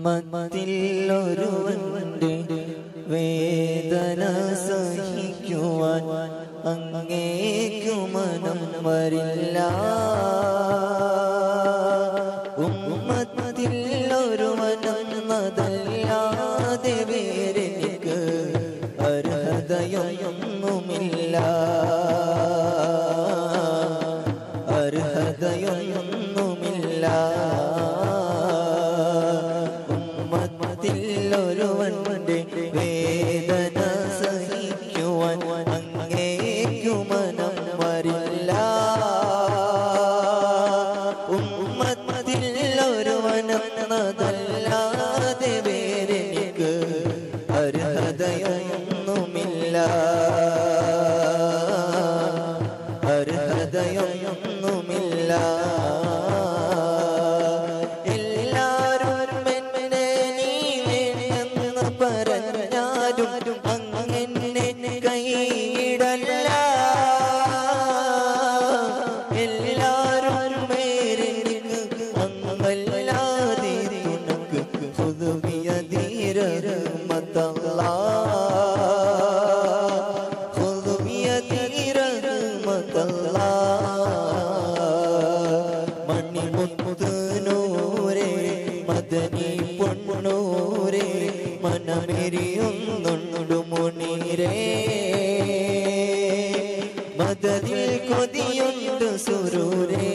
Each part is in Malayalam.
ഉമ്മത്തിൽ ഒരുവന്റെ വേദന സഹിക്കുവാൻ അങ്ങേക്കു മനം വരില്ല ഉമ്മത്തിൽ ഒരുവനെന്നതല്ലാതെ വേരെനിക്ക് അർഹതയൊന്നുമില്ല അർഹതയൊന്നുമില്ല ഉമ്മത്തിൽ ഒരുവന്റെ വേദന സഹിക്കുവാൻ അങ്ങേക്കു മനം വരില്ല ഉമ്മത്തിൽ ഒരുവനെന്നതല്ലാതെ വേരെനിക്ക് അർഹതയൊന്നുമില്ല അർഹതയൊന്നുമില്ല എല്ലാരും എന്നെ നീ വേണ്ടെന്ന് പറഞ്ഞാലും അങ്ങനെ കൈയിടല്ല എല്ലാരും പേരെനിക്ക് അങ്ങല്ലാതെ തുണക്ക് പുതുവിയ ധീരമതല്ല പുതുവിയ ധീരമതല്ല മണിമുത്ത് നൂരേ മദനി പൊണ്ണൂരേ മനമെരിയുന്നുണ്ടു മുനീരേ മദതിൽ കൊതിയുണ്ട് സുരൂരേ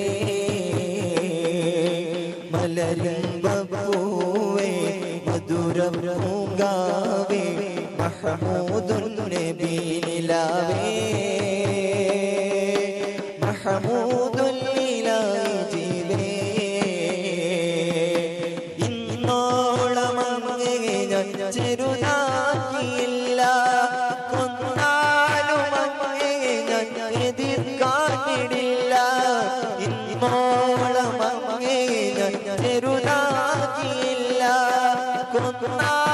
മലരുമ്പൂവേ മധുരം പൂങ്കാവേ മഹമൂദുൻ നബീനിലാവേ മഹമൂദുൽ ഇലാഹി ഇന്നോളം അങ്ങേ ഞാൻ ചെറുതാക്കിയില്ല കൊന്നാലും അങ്ങേ ഞാൻ എതിർക്കാനിടില്ല ഇന്നോളം അങ്ങേ ഞാൻ ചെറുതാക്കിയില്ല കൊന്നാലും